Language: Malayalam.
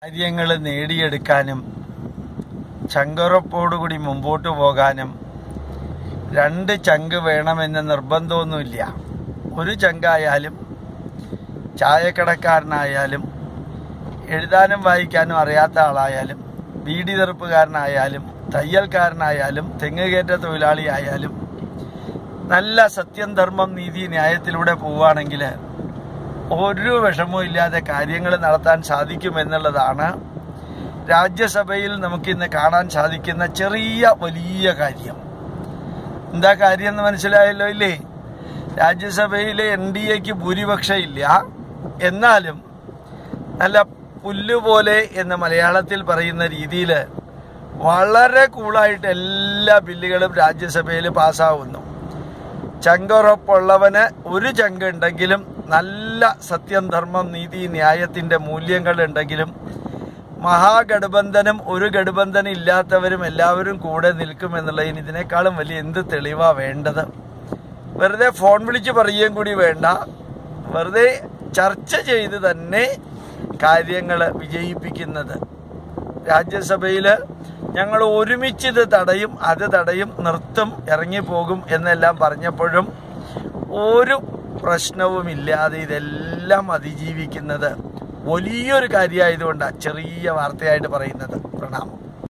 കാര്യങ്ങൾ നേടിയെടുക്കാനും ചങ്കുറപ്പോടുകൂടി മുമ്പോട്ട് പോകാനും രണ്ട് ചങ്ക് വേണമെന്ന് നിർബന്ധമൊന്നുമില്ല ഒരു ചങ്കായാലും ചായക്കടക്കാരനായാലും എഴുതാനും വായിക്കാനും അറിയാത്ത ആളായാലും ബീഡി തെറുപ്പുകാരനായാലും തയ്യൽക്കാരനായാലും തെങ്ങുകയറ്റ തൊഴിലാളിയായാലും നല്ല സത്യം ധർമ്മം നീതി ന്യായത്തിലൂടെ പോവുകയാണെങ്കിൽ ഒരു വിഷമവും ഇല്ലാതെ കാര്യങ്ങൾ നടത്താൻ സാധിക്കുമെന്നുള്ളതാണ് രാജ്യസഭയിൽ നമുക്കിന്ന് കാണാൻ സാധിക്കുന്ന ചെറിയ വലിയ കാര്യം എന്താ കാര്യം എന്ന് മനസ്സിലായല്ലോ ഇല്ലേ രാജ്യസഭയിൽ എൻ ഡി എക്ക് ഭൂരിപക്ഷം ഇല്ല എന്നാലും നല്ല പുല്ലുപോലെ എന്ന് മലയാളത്തിൽ പറയുന്ന രീതിയിൽ വളരെ കൂളായിട്ട് എല്ലാ ബില്ലുകളും രാജ്യസഭയിൽ പാസ്സാവുന്നു ചങ്കുറപ്പുള്ളവന് ഒരു ചങ്ക് ഉണ്ടെങ്കിലും നല്ല സത്യം ധർമ്മം നീതി ന്യായത്തിന്റെ മൂല്യങ്ങൾ ഉണ്ടെങ്കിലും മഹാഗഠബന്ധനും ഒരു ഗഠബന്ധനം ഇല്ലാത്തവരും എല്ലാവരും കൂടെ നിൽക്കുമെന്നുള്ളതിന് ഇതിനേക്കാളും വലിയ എന്ത് തെളിവാ വേണ്ടത് വെറുതെ ഫോൺ വിളിച്ച് പറയുകയും കൂടി വേണ്ട വെറുതെ ചർച്ച ചെയ്ത് തന്നെ കാര്യങ്ങൾ വിജയിപ്പിക്കുന്നത് രാജ്യസഭയിൽ ഞങ്ങൾ ഒരുമിച്ചിത് തടയും അത് തടയും നിർത്തും ഇറങ്ങിപ്പോകും എന്നെല്ലാം പറഞ്ഞപ്പോഴും ഒരു പ്രശ്നവുമില്ലാതെ ഇതെല്ലാം അതിജീവിക്കുന്നത് വലിയൊരു കാര്യമായതുകൊണ്ടാണ് ചെറിയ വാർത്തയായിട്ട് പറയുന്നത് പ്രണാമം